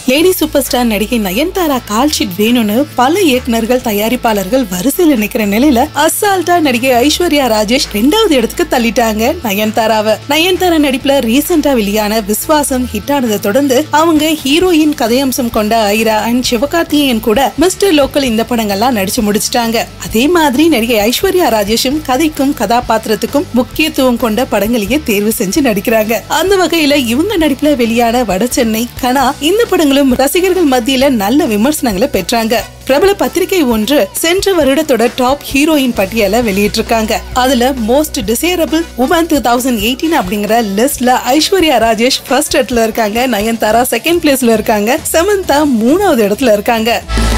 lady super star நடிகை Nayanthara call sheet வேணும்னு பல இயக்குனர்கள் தயாரிப்பாளர்கள் வரிசையில் நிக்கிற நிலையில அசால்ட்டா நடிகை ஐஸ்வர்யா ராஜேஷ் ரெண்டாவது இடத்துக்கு தள்ளிட்டாங்க நயன்தாராவை நயன்தாரா நடிப்புல ரீசெண்டா வெளியான விஸ்வாசம் ஹிட் ஆனதை தொடர்ந்து அவங்க ஹீரோயின் கதையம்சம் கொண்ட ஐரா அண்ட் சிவகார்த்திகேயன் கூட மிஸ்டர் லோக்கல் இந்த படங்கள்லாம் நடிச்சு முடிச்சிட்டாங்க அதே மாதிரி நடிகை ஐஸ்வர்யா ராஜேஷும் கதைக்கும் கதாபாத்திரத்துக்கும் முக்கியத்துவம் கொண்ட படங்களையே தேர்வு செஞ்சு நடிக்கிறாங்க அந்த வகையில இவங்க நடிப்புல வெளியான வட சென்னை கனா இந்த படங்களும் ரசிகர்கள் மத்தியில நல்ல விமர்சனங்களை பெற்றாங்க பிரபல பத்திரிகை ஒன்று சென்ற வருடத்தோட டாப் ஹீரோயின் பட்டியலை வெளியிட்டிருக்காங்க அதுல most desirable woman two thousand eighteen அப்படிங்கிற லிஸ்ட்ல ஐஸ்வர்யா ராஜேஷ் ஃபர்ஸ்ட் இடத்துல இருக்காங்க நயன்தாரா செகண்ட் பிளேஸ்ல இருக்காங்க சமந்தா மூணாவது இடத்துல இருக்காங்க